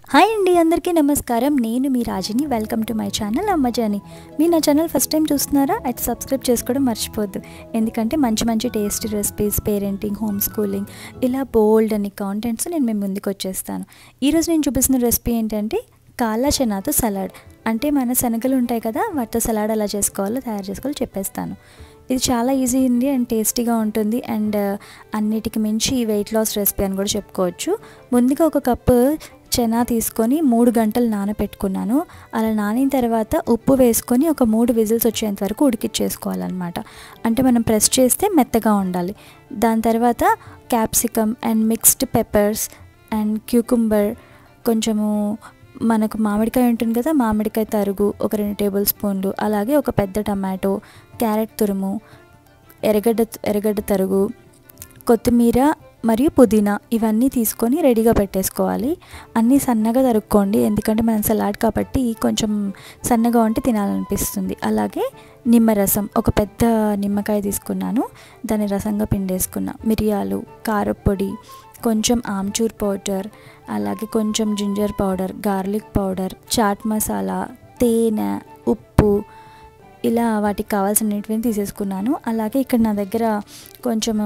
hi అండి అందరికీ నమస్కారం నేను మీ రాజిని వెల్కమ్ టు మై ఛానల్ అమ్మజాని మీరు నా ఛానల్ ఫస్ట్ టైం చూస్తున్నారా అయితే సబ్స్క్రైబ్ చేసుకోవడం మర్చిపోద్దు ఎందుకంటే మంచి మంచి tasty recipes parenting home schooling ఇలా బోల్డ్ అని కాంటెంట్స్ నేను మేము ముందుకు వచ్చేస్తాను ఈరోజు నేను చూపిస్తున్న రెసిపీ ఏంటంటే కాలా చనాతో సలాడ్ అంటే మన శనగలు ఉంటాయి కదా వాటితో సలాడ్ ఎలా చేసుకోవాలో తయారు చేసుకోవాలో చెప్పేస్తాను ఇది చాలా ఈజీ ఉంది అండ్ టేస్టీగా ఉంటుంది అండ్ అన్నిటికి మించి వెయిట్ లాస్ రెసిపీ అని కూడా చెప్పుకోవచ్చు ముందుగా ఒక కప్పు చెనా తీసుకొని మూడు గంటలు నానబెట్టుకున్నాను అలా నానిన తర్వాత ఉప్పు వేసుకొని ఒక మూడు విజిల్స్ వచ్చేంత వరకు ఉడికిచ్చేసుకోవాలన్నమాట అంటే మనం ప్రెస్ చేస్తే మెత్తగా ఉండాలి దాని తర్వాత capsicum and mixed peppers and cucumber కొంచెము మనకు మామిడికాయ ఉంటుంది కదా మామిడికాయ తరుగు ఒక రెండు టేబుల్ స్పూన్లు అలాగే ఒక పెద్ద టమాటో క్యారెట్ తురుము ఎర్రగడ్డ ఎర్రగడ్డ తరుగు కొత్తిమీర మరియు పుదీనా ఇవన్నీ తీసుకొని రెడీగా పెట్టేసుకోవాలి అన్నీ సన్నగా తరుక్కోండి ఎందుకంటే మనం సలాడ్ కాబట్టి కొంచెం సన్నగా ఉంటే తినాలనిపిస్తుంది అలాగే నిమ్మరసం ఒక పెద్ద నిమ్మకాయ తీసుకున్నాను దాన్ని రసంగా పిండేసుకున్నా మిరియాలు కారపొడి కొంచెం ఆమ్చూర్ పౌడర్ అలాగే కొంచెం ginger powder garlic powder chaat masala తేనె ఉప్పు ఇలా వాటికి కావాల్సినవి తీసేసుకున్నాను అలాగే ఇక్కడ నా దగ్గర కొంచెం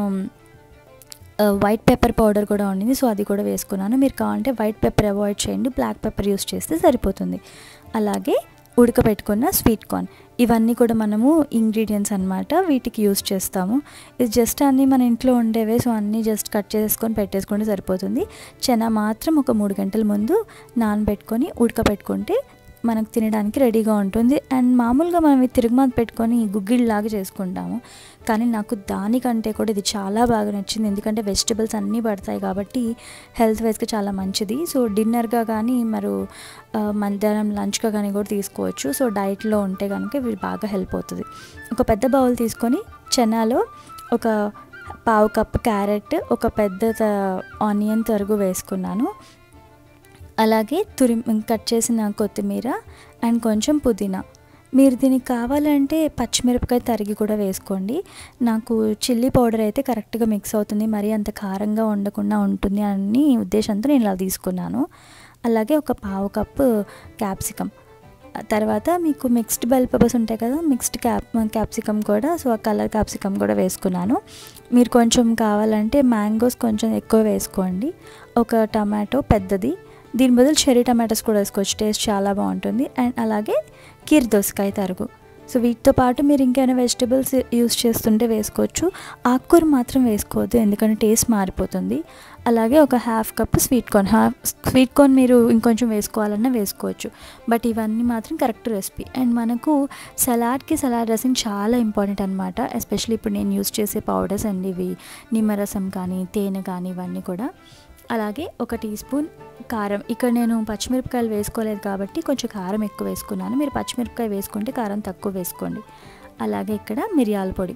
వైట్ పెప్పర్ పౌడర్ కూడా ఉండింది సో అది కూడా వేసుకున్నాను మీరు కావాలంటే వైట్ పెప్పర్ అవాయిడ్ చేయండి బ్లాక్ పెప్పర్ యూస్ చేస్తే సరిపోతుంది అలాగే ఉడకబెట్టుకున్న స్వీట్ కార్న్ ఇవన్నీ కూడా మనము ఇంగ్రీడియంట్స్ అనమాట వీటికి యూస్ చేస్తాము ఇది జస్ట్ అన్నీ మన ఇంట్లో ఉండేవే సో అన్నీ జస్ట్ కట్ చేసుకొని పెట్టేసుకుంటే సరిపోతుంది చెన మాత్రం ఒక మూడు గంటల ముందు నానబెట్టుకొని ఉడకబెట్టుకుంటే మనకు తినడానికి రెడీగా ఉంటుంది అండ్ మామూలుగా మనం ఇది తిరుగుమాత పెట్టుకొని గుగ్గిళ్ళలాగా చేసుకుంటాము కానీ నాకు దానికంటే కూడా ఇది చాలా బాగా నచ్చింది ఎందుకంటే వెజిటబుల్స్ అన్నీ పడతాయి కాబట్టి హెల్త్ వైజ్గా చాలా మంచిది సో డిన్నర్గా కానీ మరి మధ్యాహ్నం లంచ్గా కానీ కూడా తీసుకోవచ్చు సో డైట్లో ఉంటే కనుక ఇవి బాగా హెల్ప్ అవుతుంది ఒక పెద్ద బౌల్ తీసుకొని చెనాలో ఒక పావు కప్ క్యారెట్ ఒక పెద్ద ఆనియన్ తరుగు వేసుకున్నాను అలాగే తురి కట్ చేసిన కొత్తిమీర అండ్ కొంచెం పుదీనా మీరు దీనికి కావాలంటే పచ్చిమిరపకాయ తరిగి కూడా వేసుకోండి నాకు చిల్లీ పౌడర్ అయితే కరెక్ట్గా మిక్స్ అవుతుంది మరీ అంత కారంగా ఉండకుండా ఉంటుంది అని ఉద్దేశంతో నేను ఇలా తీసుకున్నాను అలాగే ఒక పావు కప్పు క్యాప్సికమ్ తర్వాత మీకు మిక్స్డ్ బెల్ పెప్పర్స్ ఉంటాయి కదా మిక్స్డ్ క్యాప్ క్యాప్సికమ్ కూడా సో ఆ కలర్ క్యాప్సికమ్ కూడా వేసుకున్నాను మీరు కొంచెం కావాలంటే మ్యాంగోస్ కొంచెం ఎక్కువ వేసుకోండి ఒక టమాటో పెద్దది దీని బదులు చెర్రీ టమాటోస్ కూడా వేసుకోవచ్చు టేస్ట్ చాలా బాగుంటుంది అండ్ అలాగే కీర్ దోసకాయ తరుగు సో వీటితో పాటు మీరు ఇంకేమైనా వెజిటబుల్స్ యూస్ చేస్తుంటే వేసుకోవచ్చు ఆకుకూర మాత్రం వేసుకోవద్దు ఎందుకంటే టేస్ట్ మారిపోతుంది అలాగే ఒక half cup sweet corn half sweet corn మీరు ఇంకొంచెం వేసుకోవాలన్నా వేసుకోవచ్చు బట్ ఇవన్నీ మాత్రం కరెక్ట్ రెసిపీ అండ్ మనకు సలాడ్కి సలాడ్ రసం చాలా ఇంపార్టెంట్ అనమాట ఎస్పెషల్లీ ఇప్పుడు నేను యూస్ చేసే పౌడర్స్ అండి ఇవి నిమ్మరసం కానీ తేనె కానీ ఇవన్నీ కూడా అలాగే ఒక టీ స్పూన్ కారం ఇక్కడ నేను పచ్చిమిరపకాయలు వేసుకోలేదు కాబట్టి కొంచెం కారం ఎక్కువ వేసుకున్నాను మీరు పచ్చిమిరపకాయ వేసుకుంటే కారం తక్కువ వేసుకోండి అలాగే ఇక్కడ మిరియాల పొడి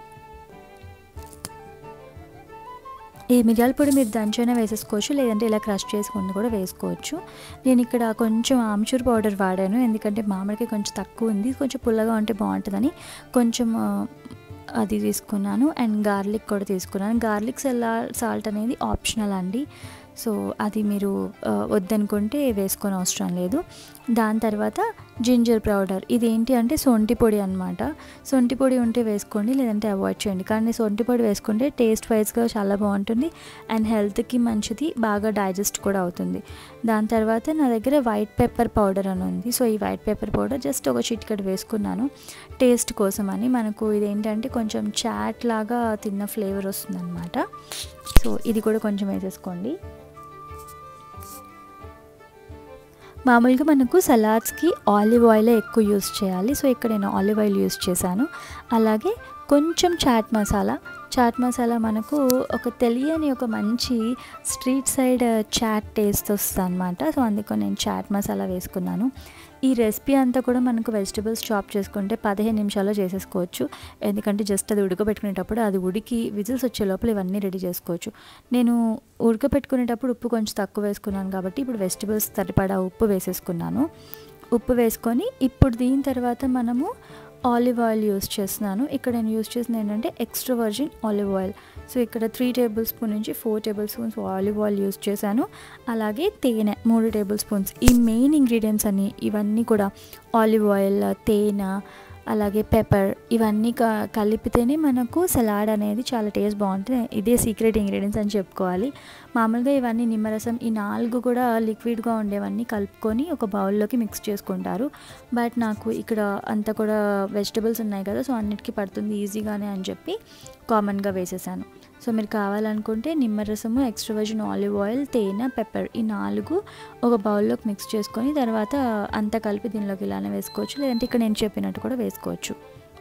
ఈ మిరియాల పొడి మీరు దంచైనా వేసేసుకోవచ్చు లేదంటే ఇలా క్రష్ చేసుకుని కూడా వేసుకోవచ్చు నేను ఇక్కడ కొంచెం ఆమ్చూర్ పౌడర్ వాడాను ఎందుకంటే మామిడికి కొంచెం తక్కువ ఉంది కొంచెం పుల్లగా ఉంటే బాగుంటుందని కొంచెం అది తీసుకున్నాను అండ్ గార్లిక్ కూడా తీసుకున్నాను గార్లిక్ సెల్లా సాల్ట్ అనేది ఆప్షనల్ అండి సో అది మీరు వద్దనుకుంటే వేసుకొని అవసరం లేదు దాని తర్వాత జింజర్ పౌడర్ ఇది ఏంటి అంటే సొంటి పొడి అనమాట సొంటి పొడి ఉంటే వేసుకోండి లేదంటే అవాయిడ్ చేయండి కానీ సొంటి పొడి వేసుకుంటే టేస్ట్ వైజ్గా చాలా బాగుంటుంది అండ్ హెల్త్కి మంచిది బాగా డైజెస్ట్ కూడా అవుతుంది దాని తర్వాత నా దగ్గర వైట్ పెప్పర్ పౌడర్ అని ఉంది సో ఈ వైట్ పెప్పర్ పౌడర్ జస్ట్ ఒక చిటికెట్ వేసుకున్నాను టేస్ట్ కోసం అని మనకు ఇదేంటంటే కొంచెం చాట్ లాగా తిన్న ఫ్లేవర్ వస్తుందన్నమాట సో ఇది కూడా కొంచెం వేసేసుకోండి మామూలుగా మనకు సలాడ్స్కి ఆలివ్ ఆయిలే ఎక్కువ యూస్ చేయాలి సో ఇక్కడ నేను ఆలివ్ ఆయిల్ యూస్ చేశాను అలాగే కొంచెం చాట్ మసాలా చాట్ మసాలా మనకు ఒక తెలియని ఒక మంచి స్ట్రీట్ సైడ్ చాట్ టేస్ట్ వస్తుంది అనమాట సో అందుకని నేను చాట్ మసాలా వేసుకున్నాను ఈ రెసిపీ అంతా కూడా మనకు వెజిటబుల్స్ చాప్ చేసుకుంటే పదిహేను నిమిషాల్లో చేసేసుకోవచ్చు ఎందుకంటే జస్ట్ అది ఉడకబెట్టుకునేటప్పుడు అది ఉడికి విజిల్స్ వచ్చే లోపల ఇవన్నీ రెడీ చేసుకోవచ్చు నేను ఉడకబెట్టుకునేటప్పుడు ఉప్పు కొంచెం తక్కువ వేసుకున్నాను కాబట్టి ఇప్పుడు వెజిటబుల్స్ సరిపడా ఉప్పు వేసేసుకున్నాను ఉప్పు వేసుకొని ఇప్పుడు దీని తర్వాత మనము ఆలివ్ ఆయిల్ యూస్ చేస్తున్నాను ఇక్కడ నేను యూస్ చేసింది ఏంటంటే extra virgin olive oil so ఇక్కడ త్రీ టేబుల్ స్పూన్ నుంచి four tablespoons olive oil use చేశాను అలాగే తేనె మూడు టేబుల్ స్పూన్స్ ఈ మెయిన్ ఇంగ్రీడియంట్స్ అన్ని ఇవన్నీ కూడా ఆలివ్ ఆయిల్ తేనె అలాగే పెప్పర్ ఇవన్నీ క కలిపితేనే మనకు సలాడ్ అనేది చాలా టేస్ట్ బాగుంటుంది ఇదే సీక్రెట్ ఇంగ్రీడియంట్స్ అని చెప్పుకోవాలి మామూలుగా ఇవన్నీ నిమ్మరసం ఈ నాలుగు కూడా లిక్విడ్గా ఉండేవన్నీ కలుపుకొని ఒక బౌల్లోకి మిక్స్ చేసుకుంటారు బట్ నాకు ఇక్కడ అంతా కూడా వెజిటబుల్స్ ఉన్నాయి కదా సో అన్నిటికీ పడుతుంది ఈజీగానే అని చెప్పి కామన్గా వేసేసాను సో మీరు కావాలనుకుంటే నిమ్మరసము ఎక్స్ట్రా వర్జిన్ ఆలివ్ ఆయిల్ తేనె పెప్పర్ ఈ నాలుగు ఒక బౌల్లోకి మిక్స్ చేసుకొని తర్వాత అంతా కలిపి దీనిలోకి ఇలానే వేసుకోవచ్చు లేదంటే ఇక్కడ నేను చెప్పినట్టు కూడా వేసుకోవచ్చు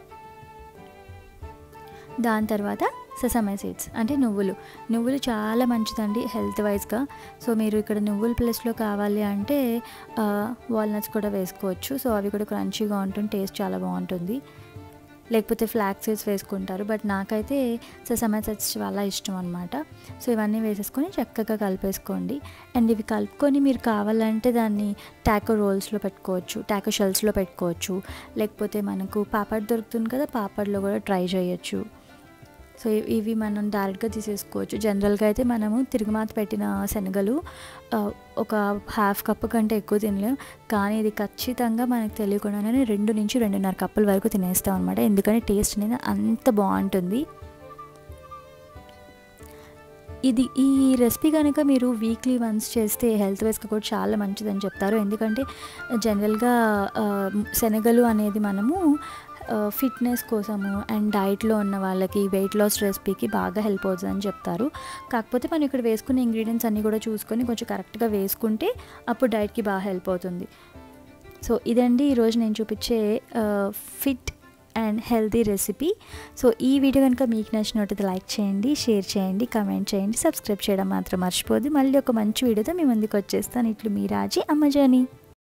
దాని తర్వాత సెసమే సీడ్స్ అంటే నువ్వులు నువ్వులు చాలా మంచిదండి హెల్త్ వైజ్గా సో మీరు ఇక్కడ నువ్వుల ప్లేస్లో కావాలి అంటే వాల్నట్స్ కూడా వేసుకోవచ్చు సో అవి కూడా క్రంచీగా ఉంటుంది టేస్ట్ చాలా బాగుంటుంది లేకపోతే ఫ్లాక్ సీడ్స్ వేసుకుంటారు బట్ నాకైతే సెసమే సీడ్స్ చాలా ఇష్టం అనమాట సో ఇవన్నీ వేసేసుకొని చక్కగా కలిపేసుకోండి అండ్ ఇవి కలుపుకొని మీరు కావాలంటే దాన్ని టాకో రోల్స్లో పెట్టుకోవచ్చు టాకో షెల్స్లో పెట్టుకోవచ్చు లేకపోతే మనకు పాపడ్ దొరుకుతుంది కదా పాపడ్లో కూడా ట్రై చేయొచ్చు సో ఇవి మనం డైరెక్ట్గా తీసేసుకోవచ్చు జనరల్గా అయితే మనము తిరుగుమాత పెట్టిన శనగలు ఒక హాఫ్ కప్పు కంటే ఎక్కువ తినలేం కానీ ఇది ఖచ్చితంగా మనకు తెలియకుండానే రెండు నుంచి రెండున్నర కప్పుల వరకు తినేస్తాం అనమాట ఎందుకంటే టేస్ట్ అనేది అంత బాగుంటుంది ఇది ఈ రెసిపీ కనుక మీరు వీక్లీ వన్స్ చేస్తే హెల్త్ వైస్గా కూడా చాలా మంచిదని చెప్తారు ఎందుకంటే జనరల్గా శనగలు అనేది మనము ఫిట్నెస్ కోసము అండ్ డైట్లో ఉన్న వాళ్ళకి వెయిట్ లాస్ రెసిపీకి బాగా హెల్ప్ అవుతుందని చెప్తారు కాకపోతే మనం ఇక్కడ వేసుకునే ఇంగ్రీడియంట్స్ అన్నీ కూడా చూసుకొని కొంచెం కరెక్ట్గా వేసుకుంటే అప్పుడు డైట్కి బాగా హెల్ప్ అవుతుంది సో ఇదండి ఈరోజు నేను చూపించే fit and healthy recipe so ఈ వీడియో కనుక మీకు నచ్చినట్టు లైక్ చేయండి షేర్ చేయండి కమెంట్ చేయండి సబ్స్క్రైబ్ చేయడం మాత్రం మర్చిపోద్ది మళ్ళీ ఒక మంచి వీడియోతో మీ ముందుకు వచ్చేస్తాను ఇట్లు మీ రాజీ అమ్మజాని